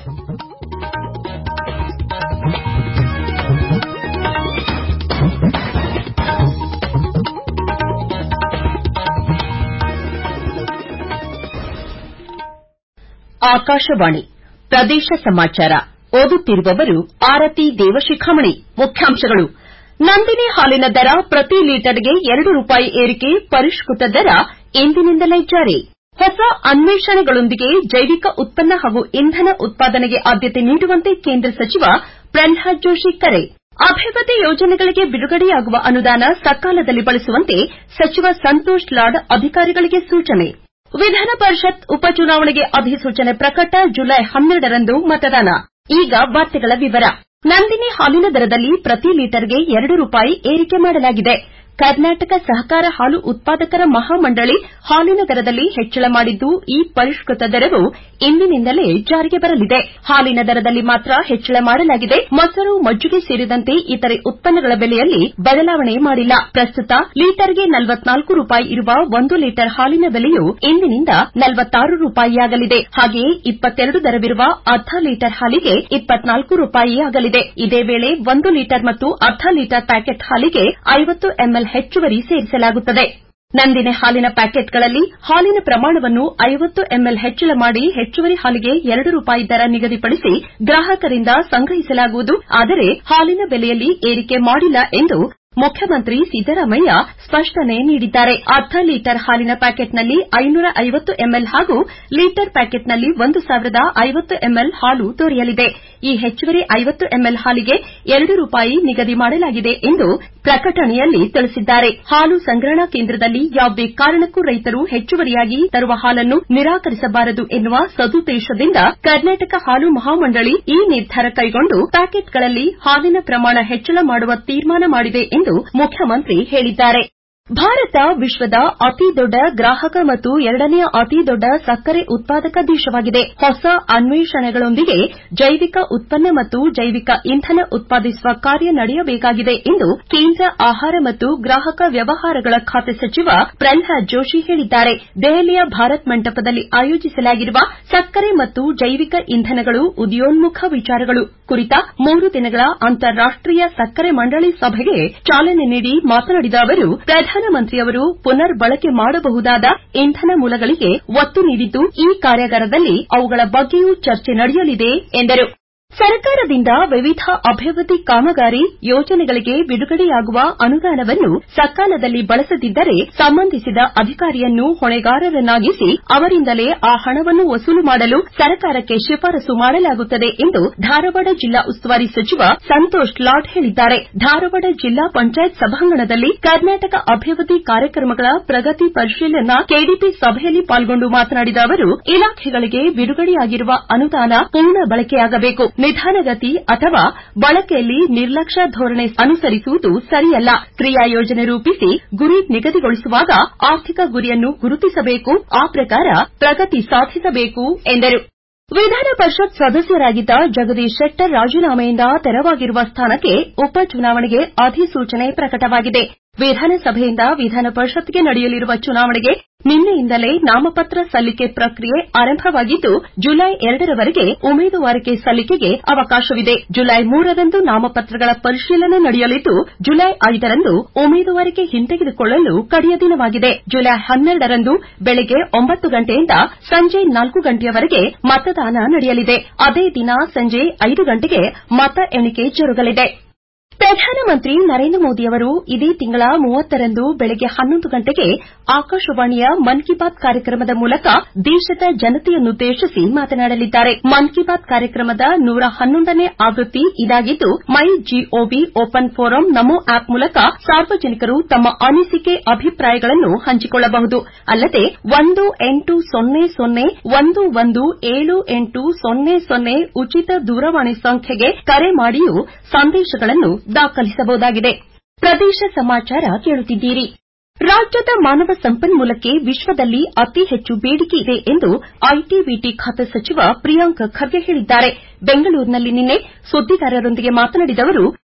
ಆಕಾಶವಾಣಿ ಪ್ರದೇಶ ಸಮಾಚಾರ ಓದುತ್ತಿರುವವರು ಆರತಿ ದೇವಶಿಖಾಮಣಿ ಮುಖ್ಯಾಂಶಗಳು ನಂದಿನಿ ಹಾಲಿನ ದರ ಪ್ರತಿ ಲೀಟರ್ಗೆ ಎರಡು ರೂಪಾಯಿ ಏರಿಕೆ ಪರಿಷ್ಕೃತ ದರ ಇಂದಿನಿಂದಲೇ ಜಾರಿ ಹೊಸ ಅನ್ವೇಷಣೆಗಳೊಂದಿಗೆ ಜೈವಿಕ ಉತ್ಪನ್ನ ಹಾಗೂ ಇಂಧನ ಉತ್ಪಾದನೆಗೆ ಆದ್ಯತೆ ನೀಡುವಂತೆ ಕೇಂದ್ರ ಸಚಿವ ಪ್ರಲ್ಹಾದ್ ಜೋಶಿ ಕರೆ ಅಭಿವೃದ್ದಿ ಯೋಜನೆಗಳಿಗೆ ಬಿಡುಗಡೆಯಾಗುವ ಅನುದಾನ ಸಕಾಲದಲ್ಲಿ ಬಳಸುವಂತೆ ಸಚಿವ ಸಂತೋಷ್ ಲಾಡ್ ಅಧಿಕಾರಿಗಳಿಗೆ ಸೂಚನೆ ವಿಧಾನ ಪರಿಷತ್ ಉಪಚುನಾವಣೆಗೆ ಅಧಿಸೂಚನೆ ಪ್ರಕಟ ಜುಲೈ ಹನ್ನೆರಡರಂದು ಮತದಾನ ಈಗ ವಾರ್ತೆಗಳ ವಿವರ ನಂದಿನಿ ಹಾಲಿನ ದರದಲ್ಲಿ ಪ್ರತಿ ಲೀಟರ್ಗೆ ಎರಡು ರೂಪಾಯಿ ಏರಿಕೆ ಮಾಡಲಾಗಿದೆ ಕರ್ನಾಟಕ ಸಹಕಾರ ಹಾಲು ಉತ್ಪಾದಕರ ಮಹಾಮಂಡಳಿ ಹಾಲಿನ ದರದಲ್ಲಿ ಹೆಚ್ಚಳ ಮಾಡಿದ್ದು ಈ ಪರಿಷ್ಕೃತ ದರವು ಇಂದಿನಿಂದಲೇ ಜಾರಿಗೆ ಬರಲಿದೆ ಹಾಲಿನ ದರದಲ್ಲಿ ಮಾತ್ರ ಹೆಚ್ಚಳ ಮಾಡಲಾಗಿದೆ ಮೊಸರು ಮಜ್ಜಿಗೆ ಸೇರಿದಂತೆ ಇತರೆ ಉತ್ಪನ್ನಗಳ ಬೆಲೆಯಲ್ಲಿ ಬದಲಾವಣೆ ಮಾಡಿಲ್ಲ ಪ್ರಸ್ತುತ ಲೀಟರ್ಗೆ ನಲವತ್ನಾಲ್ಕು ರೂಪಾಯಿ ಇರುವ ಒಂದು ಲೀಟರ್ ಹಾಲಿನ ಬೆಲೆಯು ಇಂದಿನಿಂದ ನಲವತ್ತಾರು ರೂಪಾಯಿಯಾಗಲಿದೆ ಹಾಗೆಯೇ ಇಪ್ಪತ್ತೆರಡು ದರವಿರುವ ಅರ್ಧ ಲೀಟರ್ ಹಾಲಿಗೆ ಇಪ್ಪತ್ನಾಲ್ಕು ರೂಪಾಯಿಯಾಗಲಿದೆ ಇದೇ ವೇಳೆ ಒಂದು ಲೀಟರ್ ಮತ್ತು ಅರ್ಧ ಲೀಟರ್ ಪ್ಯಾಕೆಟ್ ಹಾಲಿಗೆ ಐವತ್ತು ಎಂಎಲ್ ಹೆಚ್ಚುವರಿ ಸೇರಿಸಲಾಗುತ್ತದೆ ನಂದಿನಿ ಹಾಲಿನ ಪ್ಯಾಕೆಟ್ಗಳಲ್ಲಿ ಹಾಲಿನ ಪ್ರಮಾಣವನ್ನು ಐವತ್ತು ಎಂಎಲ್ ಹೆಚ್ಚಳ ಮಾಡಿ ಹೆಚ್ಚುವರಿ ಹಾಲಿಗೆ ಎರಡು ರೂಪಾಯಿ ದರ ನಿಗದಿಪಡಿಸಿ ಗ್ರಾಹಕರಿಂದ ಸಂಗ್ರಹಿಸಲಾಗುವುದು ಆದರೆ ಹಾಲಿನ ಬೆಲೆಯಲ್ಲಿ ಏರಿಕೆ ಮಾಡಿಲ್ಲ ಎಂದು ಮುಖ್ಯಮಂತ್ರಿ ಸಿದ್ದರಾಮಯ್ಯ ಸ್ಪಷ್ಟನೆ ನೀಡಿದ್ದಾರೆ ಅರ್ಧ ಲೀಟರ್ ಹಾಲಿನ ಪ್ಯಾಕೆಟ್ನಲ್ಲಿ ಐನೂರ ಐವತ್ತು ಎಂಎಲ್ ಹಾಗೂ ಲೀಟರ್ ಪ್ಯಾಕೆಟ್ನಲ್ಲಿ ಒಂದು ಸಾವಿರದ ಐವತ್ತು ಎಂಎಲ್ ಹಾಲು ದೊರೆಯಲಿದೆ ಈ ಹೆಚ್ಚುವರಿ ಐವತ್ತು ಎಂಎಲ್ ಹಾಲಿಗೆ ಎರಡು ರೂಪಾಯಿ ನಿಗದಿ ಮಾಡಲಾಗಿದೆ ಎಂದು ಪ್ರಕಟಣೆಯಲ್ಲಿ ತಿಳಿಸಿದ್ದಾರೆ ಹಾಲು ಸಂಗ್ರಹಣಾ ಕೇಂದ್ರದಲ್ಲಿ ಯಾವುದೇ ಕಾರಣಕ್ಕೂ ರೈತರು ಹೆಚ್ಚುವರಿಯಾಗಿ ತರುವ ಹಾಲನ್ನು ನಿರಾಕರಿಸಬಾರದು ಎನ್ನುವ ಸದುದ್ದೇಶದಿಂದ ಕರ್ನಾಟಕ ಹಾಲು ಮಹಾಮಂಡಳಿ ಈ ನಿರ್ಧಾರ ಕೈಗೊಂಡು ಪ್ಯಾಕೆಟ್ಗಳಲ್ಲಿ ಹಾಲಿನ ಪ್ರಮಾಣ ಹೆಚ್ಚಳ ಮಾಡುವ ತೀರ್ಮಾನ ಮಾಡಿದೆ ಎಂದು ಮುಖ್ಯಮಂತ್ರಿ ಹೇಳಿದ್ದಾರೆ ಭಾರತ ವಿಶ್ವದ ಅತಿ ದೊಡ್ಡ ಗ್ರಾಹಕ ಮತ್ತು ಎರಡನೆಯ ಅತಿ ದೊಡ್ಡ ಸಕ್ಕರೆ ಉತ್ಪಾದಕ ದೇಶವಾಗಿದೆ ಹೊಸ ಅನ್ವೇಷಣೆಗಳೊಂದಿಗೆ ಜೈವಿಕ ಉತ್ಪನ್ನ ಮತ್ತು ಜೈವಿಕ ಇಂಧನ ಉತ್ಪಾದಿಸುವ ಕಾರ್ಯ ನಡೆಯಬೇಕಾಗಿದೆ ಎಂದು ಕೇಂದ್ರ ಆಹಾರ ಮತ್ತು ಗ್ರಾಹಕ ವ್ಯವಹಾರಗಳ ಖಾತೆ ಸಚಿವ ಪ್ರಲ್ಹಾದ್ ಜೋಶಿ ಹೇಳಿದ್ದಾರೆ ದೆಹಲಿಯ ಭಾರತ್ ಮಂಟಪದಲ್ಲಿ ಆಯೋಜಿಸಲಾಗಿರುವ ಸಕ್ಕರೆ ಮತ್ತು ಜೈವಿಕ ಇಂಧನಗಳು ಉದಯೋನ್ಮುಖ ವಿಚಾರಗಳು ಕುರಿತ ಮೂರು ದಿನಗಳ ಅಂತಾರಾಷ್ಟೀಯ ಸಕ್ಕರೆ ಮಂಡಳಿ ಸಭೆಗೆ ಚಾಲನೆ ನೀಡಿ ಮಾತನಾಡಿದ ಅವರು ಪ್ರಧಾನಮಂತ್ರಿಯವರು ಪುನರ್ ಬಳಕೆ ಮಾಡಬಹುದಾದ ಇಂಧನ ಮೂಲಗಳಿಗೆ ಒತ್ತು ನೀಡಿದ್ದು ಈ ಕಾರ್ಯಾಗಾರದಲ್ಲಿ ಅವುಗಳ ಬಗ್ಗೆಯೂ ಚರ್ಚೆ ನಡೆಯಲಿದೆ ಎಂದರು ಸರ್ಕಾರದಿಂದ ವಿವಿಧ ಅಭಿವೃದ್ದಿ ಕಾಮಗಾರಿ ಯೋಜನೆಗಳಿಗೆ ಬಿಡುಗಡೆಯಾಗುವ ಅನುದಾನವನ್ನು ಸಕಾಲದಲ್ಲಿ ಬಳಸದಿದ್ದರೆ ಸಂಬಂಧಿಸಿದ ಅಧಿಕಾರಿಯನ್ನು ಹೊಣೆಗಾರರನ್ನಾಗಿಸಿ ಅವರಿಂದಲೇ ಆ ಹಣವನ್ನು ವಸೂಲು ಮಾಡಲು ಸರ್ಕಾರಕ್ಕೆ ಶಿಫಾರಸು ಮಾಡಲಾಗುತ್ತದೆ ಎಂದು ಧಾರವಾಡ ಜಿಲ್ಲಾ ಉಸ್ತುವಾರಿ ಸಚಿವ ಸಂತೋಷ್ ಲಾಡ್ ಹೇಳಿದ್ದಾರೆ ಧಾರವಾಡ ಜಿಲ್ಲಾ ಪಂಚಾಯತ್ ಸಭಾಂಗಣದಲ್ಲಿ ಕರ್ನಾಟಕ ಅಭಿವೃದ್ದಿ ಕಾರ್ಯಕ್ರಮಗಳ ಪ್ರಗತಿ ಪರಿಶೀಲನಾ ಕೆಡಿಪಿ ಸಭೆಯಲ್ಲಿ ಪಾಲ್ಗೊಂಡು ಮಾತನಾಡಿದ ಅವರು ಇಲಾಖೆಗಳಿಗೆ ಬಿಡುಗಡೆಯಾಗಿರುವ ಅನುದಾನ ಪೂರ್ಣ ಬಳಕೆಯಾಗಬೇಕು ನಿಧಾನಗತಿ ಅಥವಾ ಬಳಕೆಯಲ್ಲಿ ನಿರ್ಲಕ್ಷ್ಯ ಧೋರಣೆ ಅನುಸರಿಸುವುದು ಸರಿಯಲ್ಲ ಕ್ರಿಯಾ ಯೋಜನೆ ರೂಪಿಸಿ ಗುರಿ ನಿಗದಿಗೊಳಿಸುವಾಗ ಆರ್ಥಿಕ ಗುರಿಯನ್ನು ಗುರುತಿಸಬೇಕು ಆ ಪ್ರಕಾರ ಪ್ರಗತಿ ಸಾಧಿಸಬೇಕು ಎಂದರು ವಿಧಾನ ಪರಿಷತ್ ಸದಸ್ಯರಾಗಿದ್ದ ಜಗದೀಶ್ ಶೆಟ್ಟರ್ ರಾಜೀನಾಮೆಯಿಂದ ತೆರವಾಗಿರುವ ಸ್ಥಾನಕ್ಕೆ ಉಪಚುನಾವಣೆಗೆ ಅಧಿಸೂಚನೆ ಪ್ರಕಟವಾಗಿದೆ ವಿಧಾನಸಭೆಯಿಂದ ವಿಧಾನ ಪರಿಷತ್ಗೆ ನಡೆಯಲಿರುವ ಚುನಾವಣೆಗೆ ನಿನ್ನೆಯಿಂದಲೇ ನಾಮಪತ್ರ ಸಲ್ಲಿಕೆ ಪ್ರಕ್ರಿಯೆ ಆರಂಭವಾಗಿದ್ದು ಜುಲೈ ಎರಡರವರೆಗೆ ಉಮೇದುವಾರಿಕೆ ಸಲ್ಲಿಕೆಗೆ ಅವಕಾಶವಿದೆ ಜುಲೈ ಮೂರರಂದು ನಾಮಪತ್ರಗಳ ಪರಿಶೀಲನೆ ನಡೆಯಲಿದ್ದು ಜುಲೈ ಐದರಂದು ಉಮೇದುವಾರಿಕೆ ಹಿಂತೆಗೆದುಕೊಳ್ಳಲು ಕಡೆಯ ದಿನವಾಗಿದೆ ಜುಲೈ ಹನ್ನೆರಡರಂದು ಬೆಳಗ್ಗೆ ಒಂಬತ್ತು ಗಂಟೆಯಿಂದ ಸಂಜೆ ನಾಲ್ಕು ಗಂಟೆಯವರೆಗೆ ಮತದಾನ ನಡೆಯಲಿದೆ ಅದೇ ದಿನ ಸಂಜೆ ಐದು ಗಂಟೆಗೆ ಮತ ಎಣಿಕೆ ಜರುಗಲಿದೆ ಪ್ರಧಾನಮಂತ್ರಿ ನರೇಂದ್ರ ಮೋದಿಯವರು ಇದೇ ತಿಂಗಳ ಮೂವತ್ತರಂದು ಬೆಳಗ್ಗೆ ಹನ್ನೊಂದು ಗಂಟೆಗೆ ಆಕಾಶವಾಣಿಯ ಮನ್ ಕಿ ಬಾತ್ ಕಾರ್ಯಕ್ರಮದ ಮೂಲಕ ದೇಶದ ಜನತೆಯನ್ನುದ್ದೇಶಿಸಿ ಮಾತನಾಡಲಿದ್ದಾರೆ ಮನ್ ಕಿ ಬಾತ್ ಕಾರ್ಯಕ್ರಮದ ನೂರ ಹನ್ನೊಂದನೇ ಆವೃತ್ತಿ ಇದಾಗಿದ್ದು my G O V open forum Namo app ಮೂಲಕ ಸಾರ್ವಜನಿಕರು ತಮ್ಮ ಅನಿಸಿಕೆ ಅಭಿಪ್ರಾಯಗಳನ್ನು ಹಂಚಿಕೊಳ್ಳಬಹುದು ಅಲ್ಲದೆ ಒಂದು ಎಂಟು ಸೊನ್ನೆ ಸೊನ್ನೆ ಒಂದು ಒಂದು ಏಳು ಎಂಟು ಸೊನ್ನೆ ಸೊನ್ನೆ ಉಚಿತ ದೂರವಾಣಿ ಸಂಖ್ಯೆಗೆ ಕರೆ ಮಾಡಿಯೂ ಸಂದೇಶಗಳನ್ನು ದಾಖಲಿಸಬಹುದಾಗಿದೆ ಪ್ರದೇಶ ಸಮಾಚಾರ ಕೇಳುತ್ತಿದ್ದೀರಿ ರಾಜ್ಯದ ಮಾನವ ಸಂಪನ್ಮೂಲಕ್ಕೆ ವಿಶ್ವದಲ್ಲಿ ಅತಿ ಹೆಚ್ಚು ಬೇಡಿಕೆ ಇದೆ ಎಂದು ಐಟಿ ಬಿಟಿ ಖಾತೆ ಸಚಿವ ಪ್ರಿಯಾಂಕ್ ಖರ್ಗೆ ಹೇಳಿದ್ದಾರೆ ಬೆಂಗಳೂರಿನಲ್ಲಿ ನಿನ್ನೆ ಸುದ್ದಿಗಾರರೊಂದಿಗೆ ಮಾತನಾಡಿದ ಅವರು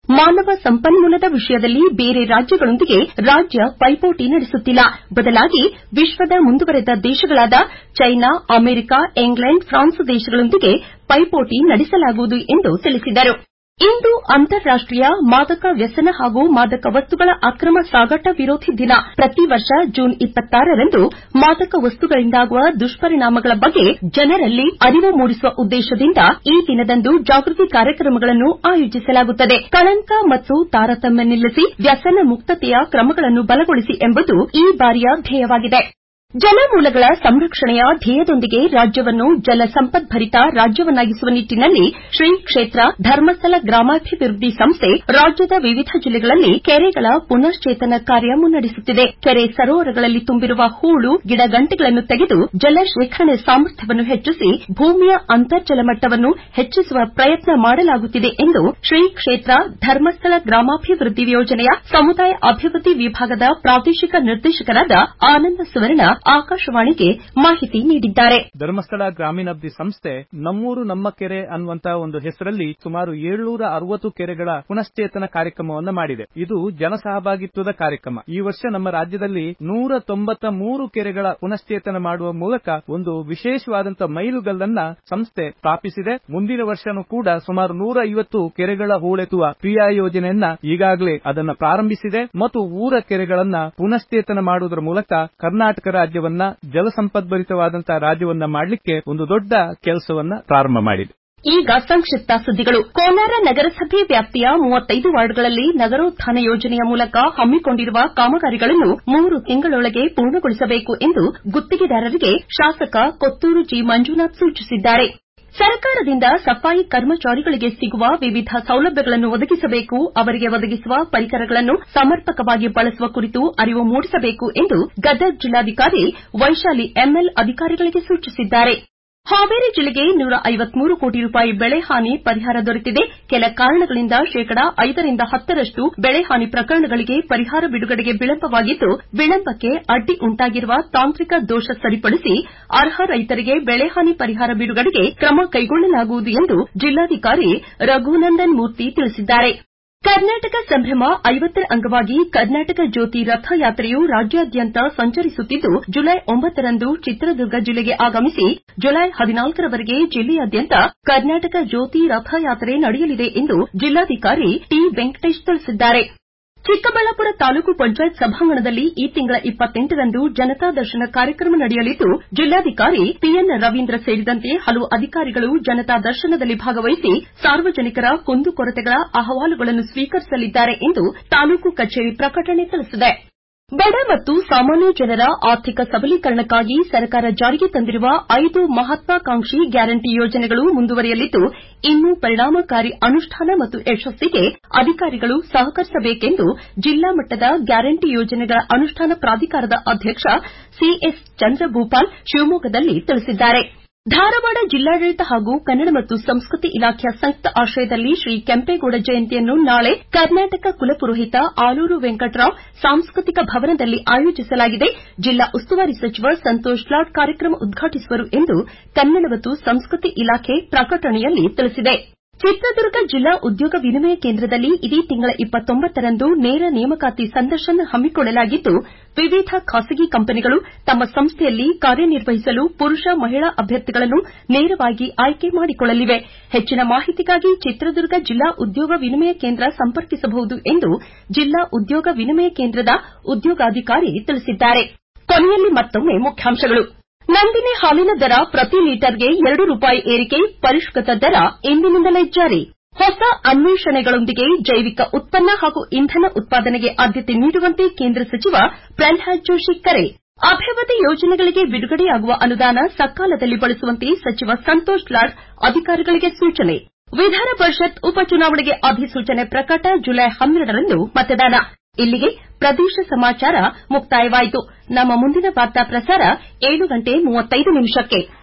ಮಾನವ ಸಂಪನ್ಮೂಲದ ವಿಷಯದಲ್ಲಿ ಬೇರೆ ರಾಜ್ಯಗಳೊಂದಿಗೆ ರಾಜ್ಯ ಪೈಪೋಟಿ ನಡೆಸುತ್ತಿಲ್ಲ ಬದಲಾಗಿ ವಿಶ್ವದ ಮುಂದುವರೆದ ದೇಶಗಳಾದ ಚೈನಾ ಅಮೆರಿಕ ಇಂಗ್ಲೆಂಡ್ ಫ್ರಾನ್ಸ್ ದೇಶಗಳೊಂದಿಗೆ ಪೈಪೋಟಿ ನಡೆಸಲಾಗುವುದು ಎಂದು ತಿಳಿಸಿದರು ಇಂದು ಅಂತಾರಾಷ್ಟೀಯ ಮಾದಕ ವ್ಯಸನ ಹಾಗೂ ಮಾದಕ ವಸ್ತುಗಳ ಅಕ್ರಮ ಸಾಗಾಟ ವಿರೋಧಿ ದಿನ ಪ್ರತಿ ವರ್ಷ ಜೂನ್ ರಂದು ಮಾದಕ ವಸ್ತುಗಳಿಂದಾಗುವ ದುಷ್ಪರಿಣಾಮಗಳ ಬಗ್ಗೆ ಜನರಲ್ಲಿ ಅರಿವು ಮೂಡಿಸುವ ಉದ್ದೇಶದಿಂದ ಈ ದಿನದಂದು ಜಾಗೃತಿ ಕಾರ್ಯಕ್ರಮಗಳನ್ನು ಆಯೋಜಿಸಲಾಗುತ್ತದೆ ಕಳಂಕ ಮತ್ತು ತಾರತಮ್ಯ ನಿಲ್ಲಿಸಿ ವ್ಯಸನ ಮುಕ್ತತೆಯ ಕ್ರಮಗಳನ್ನು ಬಲಗೊಳಿಸಿ ಎಂಬುದು ಈ ಬಾರಿಯ ಧ್ಯೇಯವಾಗಿದೆ ಜಲಮೂಲಗಳ ಸಂರಕ್ಷಣೆಯ ಧ್ಯೇಯದೊಂದಿಗೆ ರಾಜ್ಯವನ್ನು ಜಲ ಸಂಪದ್ಭರಿತ ರಾಜ್ಯವನ್ನಾಗಿಸುವ ನಿಟ್ಟನಲ್ಲಿ ಶ್ರೀ ಕ್ಷೇತ್ರ ಧರ್ಮಸ್ಥಳ ಗ್ರಾಮಾಭಿವೃದ್ಧಿ ಸಂಸ್ಥೆ ರಾಜ್ಯದ ವಿವಿಧ ಜಿಲ್ಲೆಗಳಲ್ಲಿ ಕೆರೆಗಳ ಪುನಶ್ಚೇತನ ಕಾರ್ಯ ಮುನ್ನಡೆಸುತ್ತಿದೆ ಕೆರೆ ಸರೋವರಗಳಲ್ಲಿ ತುಂಬಿರುವ ಹೂಳು ಗಿಡಗಂಟೆಗಳನ್ನು ತೆಗೆದು ಜಲ ಶೇಖರಣೆ ಸಾಮರ್ಥ್ಯವನ್ನು ಹೆಚ್ಚಿಸಿ ಭೂಮಿಯ ಅಂತರ್ಜಲ ಮಟ್ಟವನ್ನು ಹೆಚ್ಚಿಸುವ ಪ್ರಯತ್ನ ಮಾಡಲಾಗುತ್ತಿದೆ ಎಂದು ಶ್ರೀ ಕ್ಷೇತ್ರ ಧರ್ಮಸ್ಥಳ ಗ್ರಾಮಾಭಿವೃದ್ಧಿ ಯೋಜನೆಯ ಸಮುದಾಯ ಅಭಿವೃದ್ಧಿ ವಿಭಾಗದ ಪ್ರಾದೇಶಿಕ ನಿರ್ದೇಶಕರಾದ ಆನಂದ ಸುವರ್ಣ ಆಕಾಶವಾಣಿಗೆ ಮಾಹಿತಿ ನೀಡಿದ್ದಾರೆ ಧರ್ಮಸ್ಥಳ ಗ್ರಾಮೀಣಾಭಿವೃದ್ಧಿ ಸಂಸ್ಥೆ ನಮ್ಮೂರು ನಮ್ಮ ಕೆರೆ ಅನ್ನುವಂತ ಒಂದು ಹೆಸರಲ್ಲಿ ಸುಮಾರು ಏಳ್ನೂರ ಅರವತ್ತು ಕೆರೆಗಳ ಪುನಶ್ಚೇತನ ಕಾರ್ಯಕ್ರಮವನ್ನು ಮಾಡಿದೆ ಇದು ಜನಸಹಭಾಗಿತ್ವದ ಕಾರ್ಯಕ್ರಮ ಈ ವರ್ಷ ನಮ್ಮ ರಾಜ್ಯದಲ್ಲಿ ನೂರ ತೊಂಬತ್ತ ಮೂರು ಕೆರೆಗಳ ಪುನಶ್ಚೇತನ ಮಾಡುವ ಮೂಲಕ ಒಂದು ವಿಶೇಷವಾದಂತಹ ಮೈಲುಗಲ್ಲನ್ನ ಸಂಸ್ಥೆ ಸ್ಥಾಪಿಸಿದೆ ಮುಂದಿನ ವರ್ಷನೂ ಕೂಡ ಸುಮಾರು ನೂರ ಐವತ್ತು ಕೆರೆಗಳ ಹೂಳೆತ್ತುವ ಕ್ರಿಯಾ ಯೋಜನೆಯನ್ನ ಈಗಾಗಲೇ ಅದನ್ನ ಪ್ರಾರಂಭಿಸಿದೆ ಮತ್ತು ಊರ ಕೆರೆಗಳನ್ನ ಪುನಶ್ಚೇತನ ಮಾಡುವುದರ ಮೂಲಕ ಕರ್ನಾಟಕ ರಾಜ್ಯವನ್ನ ಜಲಸಂಪದ್ಭರಿತವಾದಂತಹ ರಾಜ್ಯವನ್ನ ಮಾಡಲಿಕ್ಕೆ ಒಂದು ದೊಡ್ಡ ಕೆಲಸವನ್ನ ಪ್ರಾರಂಭ ಮಾಡಿದೆ ಈಗ ಸಂಕ್ಷಿಪ್ತ ಸುದ್ದಿಗಳು ಕೋಲಾರ ನಗರಸಭೆ ವ್ಯಾಪ್ತಿಯ ಮೂವತ್ತೈದು ವಾರ್ಡ್ಗಳಲ್ಲಿ ನಗರೋತ್ಥಾನ ಯೋಜನೆಯ ಮೂಲಕ ಹಮ್ಮಿಕೊಂಡಿರುವ ಕಾಮಗಾರಿಗಳನ್ನು ಮೂರು ತಿಂಗಳೊಳಗೆ ಪೂರ್ಣಗೊಳಿಸಬೇಕು ಎಂದು ಗುತ್ತಿಗೆದಾರರಿಗೆ ಶಾಸಕ ಕೊತ್ತೂರು ಜಿ ಮಂಜುನಾಥ್ ಸೂಚಿಸಿದ್ದಾರೆ ಸರ್ಕಾರದಿಂದ ಸಫಾಯಿ ಕರ್ಮಚಾರಿಗಳಿಗೆ ಸಿಗುವ ವಿವಿಧ ಸೌಲಭ್ಯಗಳನ್ನು ಒದಗಿಸಬೇಕು ಅವರಿಗೆ ಒದಗಿಸುವ ಪರಿಕರಗಳನ್ನು ಸಮರ್ಪಕವಾಗಿ ಬಳಸುವ ಕುರಿತು ಅರಿವು ಮೂಡಿಸಬೇಕು ಎಂದು ಗದಗ ಜಿಲ್ಲಾಧಿಕಾರಿ ವೈಶಾಲಿ ಎಂಎಲ್ ಅಧಿಕಾರಿಗಳಿಗೆ ಸೂಚಿಸಿದ್ದಾರೆ ಹಾವೇರಿ ಜಿಲ್ಲೆಗೆ ನೂರ ಐವತ್ಮೂರು ಕೋಟಿ ರೂಪಾಯಿ ಬೆಳೆ ಹಾನಿ ಪರಿಹಾರ ದೊರೆತಿದೆ ಕೆಲ ಕಾರಣಗಳಿಂದ ಶೇಕಡಾ ಐದರಿಂದ ಹತ್ತರಷ್ಟು ಬೆಳೆ ಹಾನಿ ಪ್ರಕರಣಗಳಿಗೆ ಪರಿಹಾರ ಬಿಡುಗಡೆಗೆ ವಿಳಂಬವಾಗಿದ್ದು ವಿಳಂಬಕ್ಕೆ ಅಡ್ಡಿ ಉಂಟಾಗಿರುವ ತಾಂತ್ರಿಕ ದೋಷ ಸರಿಪಡಿಸಿ ಅರ್ಹ ರೈತರಿಗೆ ಬೆಳೆ ಹಾನಿ ಪರಿಹಾರ ಬಿಡುಗಡೆಗೆ ಕ್ರಮ ಕೈಗೊಳ್ಳಲಾಗುವುದು ಎಂದು ಜಿಲ್ಲಾಧಿಕಾರಿ ರಘುನಂದನ್ ಮೂರ್ತಿ ತಿಳಿಸಿದ್ದಾರೆ ಕರ್ನಾಟಕ ಸಂಭ್ರಮ ಐವತ್ತರ ಅಂಗವಾಗಿ ಕರ್ನಾಟಕ ಜ್ಯೋತಿ ರಥಯಾತ್ರೆಯು ರಾಜ್ಯಾದ್ಯಂತ ಸಂಚರಿಸುತ್ತಿದ್ದು ಜುಲೈ ಒಂಬತ್ತರಂದು ಚಿತ್ರದುರ್ಗ ಜಿಲ್ಲೆಗೆ ಆಗಮಿಸಿ ಜುಲೈ ಹದಿನಾಲ್ಕರವರೆಗೆ ಜಿಲ್ಲೆಯಾದ್ಯಂತ ಕರ್ನಾಟಕ ಜ್ಯೋತಿ ರಥಯಾತ್ರೆ ನಡೆಯಲಿದೆ ಎಂದು ಜಿಲ್ಲಾಧಿಕಾರಿ ಟಿ ವೆಂಕಟೇಶ್ ತಿಳಿಸಿದ್ದಾರೆ ಚಿಕ್ಕಬಳ್ಳಾಪುರ ತಾಲೂಕು ಪಂಚಾಯತ್ ಸಭಾಂಗಣದಲ್ಲಿ ಈ ತಿಂಗಳ ಇಪ್ಪತ್ತೆಂಟರಂದು ಜನತಾ ದರ್ಶನ ಕಾರ್ಯಕ್ರಮ ನಡೆಯಲಿದ್ದು ಜಿಲ್ಲಾಧಿಕಾರಿ ಪಿಎನ್ ರವೀಂದ್ರ ಸೇರಿದಂತೆ ಹಲವು ಅಧಿಕಾರಿಗಳು ಜನತಾ ದರ್ಶನದಲ್ಲಿ ಭಾಗವಹಿಸಿ ಸಾರ್ವಜನಿಕರ ಕುಂದುಕೊರತೆಗಳ ಅಹವಾಲುಗಳನ್ನು ಸ್ವೀಕರಿಸಲಿದ್ದಾರೆ ಎಂದು ತಾಲೂಕು ಕಚೇರಿ ಪ್ರಕಟಣೆ ತಿಳಿಸಿದೆ ಬಡ ಮತ್ತು ಸಾಮಾನ್ಯ ಜನರ ಆರ್ಥಿಕ ಸಬಲೀಕರಣಕ್ಕಾಗಿ ಸರ್ಕಾರ ಜಾರಿಗೆ ತಂದಿರುವ ಐದು ಮಹತ್ವಾಕಾಂಕ್ಷಿ ಗ್ಯಾರಂಟಿ ಯೋಜನೆಗಳು ಮುಂದುವರಿಯಲಿದ್ದು ಇನ್ನೂ ಪರಿಣಾಮಕಾರಿ ಅನುಷ್ಠಾನ ಮತ್ತು ಯಶಸ್ಸಿಗೆ ಅಧಿಕಾರಿಗಳು ಸಹಕರಿಸಬೇಕೆಂದು ಜಿಲ್ಲಾ ಮಟ್ಟದ ಗ್ಯಾರಂಟಿ ಯೋಜನೆಗಳ ಅನುಷ್ಠಾನ ಪ್ರಾಧಿಕಾರದ ಅಧ್ಯಕ್ಷ ಸಿಎಸ್ ಚಂದ್ರಭೂಪಾಲ್ ಶಿವಮೊಗ್ಗದಲ್ಲಿ ತಿಳಿಸಿದ್ದಾರೆ ಧಾರವಾಡ ಜಿಲ್ಲಾಡಳಿತ ಹಾಗೂ ಕನ್ನಡ ಮತ್ತು ಸಂಸ್ಕೃತಿ ಇಲಾಖೆಯ ಸಂಯುಕ್ತ ಆಶ್ರಯದಲ್ಲಿ ಶ್ರೀ ಕೆಂಪೇಗೌಡ ಜಯಂತಿಯನ್ನು ನಾಳೆ ಕರ್ನಾಟಕ ಕುಲಪುರೋಹಿತ ಆಲೂರು ವೆಂಕಟರಾವ್ ಸಾಂಸ್ಕೃತಿಕ ಭವನದಲ್ಲಿ ಆಯೋಜಿಸಲಾಗಿದೆ ಜಿಲ್ಲಾ ಉಸ್ತುವಾರಿ ಸಚಿವ ಸಂತೋಷ್ ಲಾಡ್ ಕಾರ್ಯಕ್ರಮ ಉದ್ಘಾಟಿಸುವರು ಎಂದು ಕನ್ನಡ ಮತ್ತು ಸಂಸ್ಕೃತಿ ಇಲಾಖೆ ಪ್ರಕಟಣೆಯಲ್ಲಿ ತಿಳಿಸಿದೆ ಚಿತ್ರದುರ್ಗ ಜಿಲ್ಲಾ ಉದ್ಯೋಗ ವಿನಿಮಯ ಕೇಂದ್ರದಲ್ಲಿ ಇದೇ ತಿಂಗಳ ಇಪ್ಪತ್ತೊಂಬತ್ತರಂದು ನೇರ ನೇಮಕಾತಿ ಸಂದರ್ಶನ ಹಮ್ಮಿಕೊಳ್ಳಲಾಗಿದ್ದು ವಿವಿಧ ಖಾಸಗಿ ಕಂಪನಿಗಳು ತಮ್ಮ ಸಂಸ್ಥೆಯಲ್ಲಿ ಕಾರ್ಯನಿರ್ವಹಿಸಲು ಪುರುಷ ಮಹಿಳಾ ಅಭ್ಯರ್ಥಿಗಳನ್ನು ನೇರವಾಗಿ ಆಯ್ಕೆ ಮಾಡಿಕೊಳ್ಳಲಿವೆ ಹೆಚ್ಚಿನ ಮಾಹಿತಿಗಾಗಿ ಚಿತ್ರದುರ್ಗ ಜಿಲ್ಲಾ ಉದ್ಯೋಗ ವಿನಿಮಯ ಕೇಂದ್ರ ಸಂಪರ್ಕಿಸಬಹುದು ಎಂದು ಜಿಲ್ಲಾ ಉದ್ಯೋಗ ವಿನಿಮಯ ಕೇಂದ್ರದ ಉದ್ಯೋಗಾಧಿಕಾರಿ ತಿಳಿಸಿದ್ದಾರೆ ಕೊನೆಯಲ್ಲಿ ಮತ್ತೊಮ್ಮೆ ಮುಖ್ಯಾಂಶಗಳು ನಂದಿನಿ ಹಾಲಿನ ದರ ಪ್ರತಿ ಲೀಟರ್ಗೆ ಎರಡು ರೂಪಾಯಿ ಏರಿಕೆ ಪರಿಷ್ಕೃತ ದರ ಇಂದಿನಿಂದಲೇ ಜಾರಿ ಹೊಸ ಅನ್ವೇಷಣೆಗಳೊಂದಿಗೆ ಜೈವಿಕ ಉತ್ಪನ್ನ ಹಾಗೂ ಇಂಧನ ಉತ್ಪಾದನೆಗೆ ಆದ್ಯತೆ ನೀಡುವಂತೆ ಕೇಂದ್ರ ಸಚಿವ ಪ್ರಲ್ಹಾದ್ ಜೋಶಿ ಕರೆ ಅಭಿವೃದ್ಧಿ ಯೋಜನೆಗಳಿಗೆ ಬಿಡುಗಡೆಯಾಗುವ ಅನುದಾನ ಸಕಾಲದಲ್ಲಿ ಬಳಸುವಂತೆ ಸಚಿವ ಸಂತೋಷ್ ಲಾಡ್ ಅಧಿಕಾರಿಗಳಿಗೆ ಸೂಚನೆ ವಿಧಾನ ಪರಿಷತ್ ಉಪಚುನಾವಣೆಗೆ ಅಧಿಸೂಚನೆ ಪ್ರಕಟ ಜುಲೈ ಹನ್ನೆರಡರಂದು ಮತದಾನ ಇಲ್ಲಿಗೆ ಪ್ರದೇಶ ಸಮಾಚಾರ ಮುಕ್ತಾಯವಾಯಿತು ನಮ್ಮ ಮುಂದಿನ ವಾರ್ತಾ ಪ್ರಸಾರ ಏಳು ಗಂಟೆ ಮೂವತ್ತೈದು ನಿಮಿಷಕ್ಕೆ